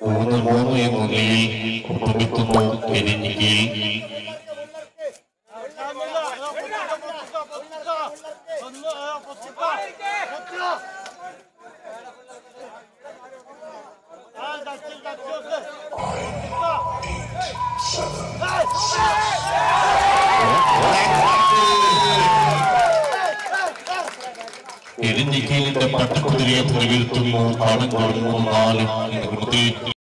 മൂന്ന് മൂന്ന് എന്ന നിലയിൽ ഒപ്പമെത്തുന്നു പെരിഞ്ഞിക്കയിൽ പെരിഞ്ഞിക്കയിലിന്റെ പട്ടക്കുതിരയെ പ്രകീർത്തുന്നു ആണുങ്ങൾ മൂന്ന് നാല് എന്ന ക്രമത്തിൽ